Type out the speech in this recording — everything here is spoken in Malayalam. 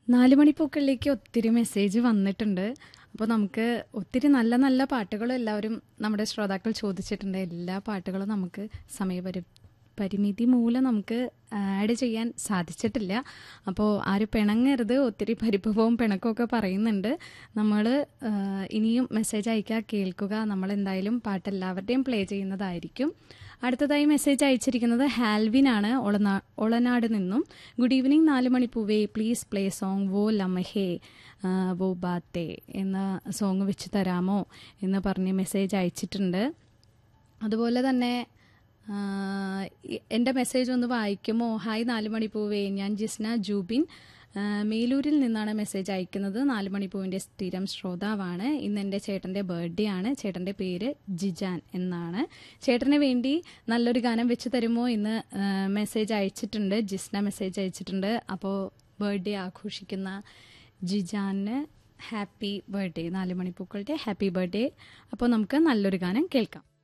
നാല് മണിപ്പൂക്കളിലേക്ക് ഒത്തിരി മെസ്സേജ് വന്നിട്ടുണ്ട് അപ്പോൾ നമുക്ക് ഒത്തിരി നല്ല നല്ല പാട്ടുകൾ എല്ലാവരും നമ്മുടെ ശ്രോതാക്കൾ ചോദിച്ചിട്ടുണ്ട് എല്ലാ പാട്ടുകളും നമുക്ക് സമയപരി പരിമിതി മൂലം നമുക്ക് ആഡ് ചെയ്യാൻ സാധിച്ചിട്ടില്ല അപ്പോൾ ആരും പിണങ്ങരുത് ഒത്തിരി പരിഭവവും പിണക്കവും ഒക്കെ പറയുന്നുണ്ട് നമ്മൾ ഇനിയും മെസ്സേജ് അയക്കുക കേൾക്കുക നമ്മൾ എന്തായാലും പാട്ട് എല്ലാവരുടെയും പ്ലേ ചെയ്യുന്നതായിരിക്കും അടുത്തതായി മെസ്സേജ് അയച്ചിരിക്കുന്നത് ഹാൽവിൻ ആണ് ഒളനാ ഒളനാട് നിന്നും ഗുഡ് ഈവനിങ് നാല് മണിപ്പൂവേ പ്ലീസ് പ്ലേ സോങ് വോ ലമഹേ ആ, വോ ബാത്തേ എന്ന സോങ് വെച്ച് തരാമോ എന്ന് പറഞ്ഞ് മെസ്സേജ് അയച്ചിട്ടുണ്ട് അതുപോലെ തന്നെ ആ, ഇ- എൻ്റെ മെസ്സേജ് ഒന്ന് വായിക്കുമോ ഹായ് നാല് മണിപ്പൂവേ ഞാൻ ജിസ്ന ജൂബിൻ ആ, മേലൂരിൽ നിന്നാണ് മെസ്സേജ് അയക്കുന്നത് നാല് മണിപ്പൂവിൻ്റെ സ്ഥിരം ശ്രോതാവാണ് ഇന്ന് എൻ്റെ ചേട്ടൻ്റെ ബർത്ത്ഡേ ആണ് ചേട്ടൻ്റെ പേര് ജിജാൻ എന്നാണ് ചേട്ടന് വേണ്ടി നല്ലൊരു ഗാനം വെച്ച് തരുമോ എന്ന് ആ, മെസ്സേജ് അയച്ചിട്ടുണ്ട് ജിസ്ന മെസ്സേജ് അയച്ചിട്ടുണ്ട് അപ്പോൾ ബർത്ത്ഡേ ആഘോഷിക്കുന്ന ജിജാന് ഹാപ്പി ബർത്ത്ഡേ നാല് മണിപ്പൂക്കളുടെ ഹാപ്പി ബർത്ത്ഡേ അപ്പോൾ നമുക്ക് നല്ലൊരു ഗാനം കേൾക്കാം